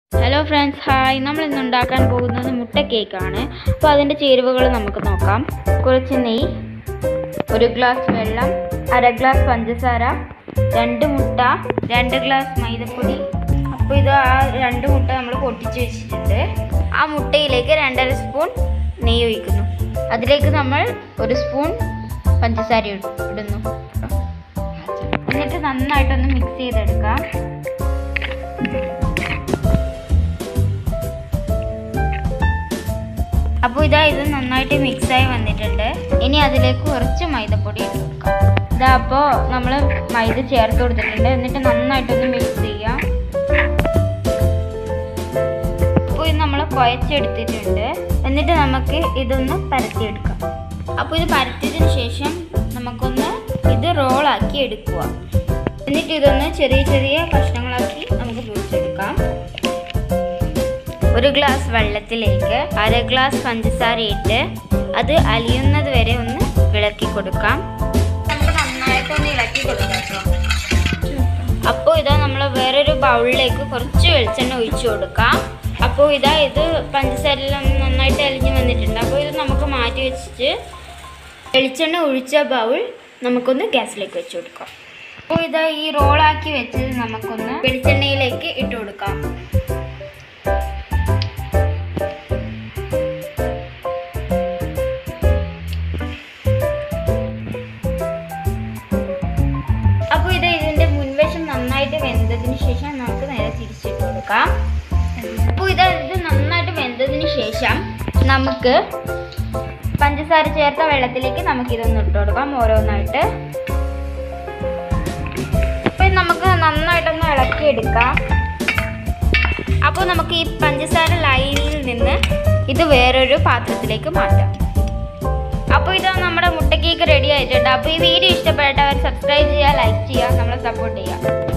Hello friends hi നമ്മൾ ഇന്ന് ഉണ്ടാക്കാൻ പോകുന്നത് മുട്ട കേക്കാണ് അപ്പോൾ അതിൻ്റെ ചേരുവകൾ നമുക്ക് നോക്കാം കുറച്ച് നെയ്യ് ഒരു ഗ്ലാസ് വെള്ളം അര ഗ്ലാസ് പഞ്ചസാര രണ്ട് മുട്ട രണ്ട് ഗ്ലാസ് മൈദപ്പൊടി അപ്പോൾ ഇത് ആ രണ്ട് മുട്ട നമ്മൾ പൊട്ടിച്ച് വെച്ചിട്ടുണ്ട് ആ മുട്ടയിലേക്ക് രണ്ടര സ്പൂൺ നെയ്യ് ഒഴിക്കുന്നു അതിലേക്ക് നമ്മൾ ഒരു സ്പൂൺ പഞ്ചസാര ഇട- ഇടുന്നു എന്നിട്ട് നന്നായിട്ടൊന്ന് മിക്സ് ചെയ്തെടുക്കാം അപ്പോൾ ഇതാ ഇത് നന്നായിട്ട് മിക്സായി വന്നിട്ടുണ്ട് ഇനി അതിലേക്ക് കുറച്ച് മൈദപ്പൊടി ഇട്ട് കൊടുക്കാം ഇതാ അപ്പോൾ നമ്മൾ മൈദ ചേർത്ത് കൊടുത്തിട്ടുണ്ട് എന്നിട്ട് നന്നായിട്ടൊന്ന് മിക്സ് ചെയ്യാം അപ്പോൾ ഇത് നമ്മൾ കുഴച്ചെടുത്തിട്ടുണ്ട് എന്നിട്ട് നമുക്ക് ഇതൊന്ന് പരത്തിയെടുക്കാം അപ്പോൾ ഇത് പരത്തിയതിന് ശേഷം നമുക്കൊന്ന് ഇത് റോളാക്കി എടുക്കുക എന്നിട്ട് ഇതൊന്ന് ചെറിയ ചെറിയ കഷ്ണങ്ങളാക്കി നമുക്ക് പൊരിച്ചെടുക്കാം ഒരു ഗ്ലാസ് വെള്ളത്തിലേക്ക് അര ഗ്ലാസ് പഞ്ചസാര ഇട്ട് അത് അലിയുന്നത് വരെ ഒന്ന് ഇളക്കി കൊടുക്കാം നമുക്ക് നന്നായിട്ടൊന്ന് ഇളക്കി കൊടുക്കാം കേട്ടോ. അപ്പോൾ ഇതാ നമ്മൾ വേറൊരു ബൗളിലേക്ക് കുറച്ച് വെളിച്ചെണ്ണ ഒഴിച്ചു കൊടുക്കാം അപ്പോൾ ഇതാ ഇത് പഞ്ചസാരയെല്ലാം നന്നായിട്ട് അലിഞ്ഞ് വന്നിട്ടുണ്ട് അപ്പോൾ ഇത് നമുക്ക് മാറ്റി വെച്ചിട്ട് വെളിച്ചെണ്ണ ഒഴിച്ച ബൗൾ നമുക്കൊന്ന് ഗ്യാസിലേക്ക് വെച്ച് കൊടുക്കാം അപ്പോൾ ഇതാ ഈ റോളാക്കി വെച്ചത് നമുക്കൊന്ന് വെളിച്ചെണ്ണയിലേക്ക് ഇട്ട് കൊടുക്കാം അപ്പോൾ ഇത് ഇതിന്റെ മുൻവശം നന്നായിട്ട് വെന്തതിന് ശേഷം നമുക്ക് നേരെ തിരിച്ചിട്ട് കൊടുക്കാം അപ്പോൾ ഇത് ഇത് നന്നായിട്ട് വെന്തതിന് ശേഷം നമുക്ക് പഞ്ചസാര ചേർത്ത വെള്ളത്തിലേക്ക് നമുക്ക് ഇതൊന്ന് ഇട്ട് കൊടുക്കാം ഓരോന്നായിട്ട് അപ്പോൾ ഇത് നമുക്ക് നന്നായിട്ടൊന്ന് ഇളക്കിയെടുക്കാം അപ്പോൾ നമുക്ക് ഈ പഞ്ചസാര ലൈനിൽ നിന്ന് ഇത് വേറൊരു പാത്രത്തിലേക്ക് മാറ്റാം അപ്പോൾ ഇത് നമ്മുടെ മുട്ട കേക്ക് റെഡി ആയിട്ടുണ്ട് അപ്പോൾ ഈ വീഡിയോ ഇഷ്ടപ്പെട്ടവർ സബ്സ്ക്രൈബ് ചെയ്യുക ലൈക്ക് ചെയ്യുക നമ്മളെ സപ്പോർട്ട് ചെയ്യുക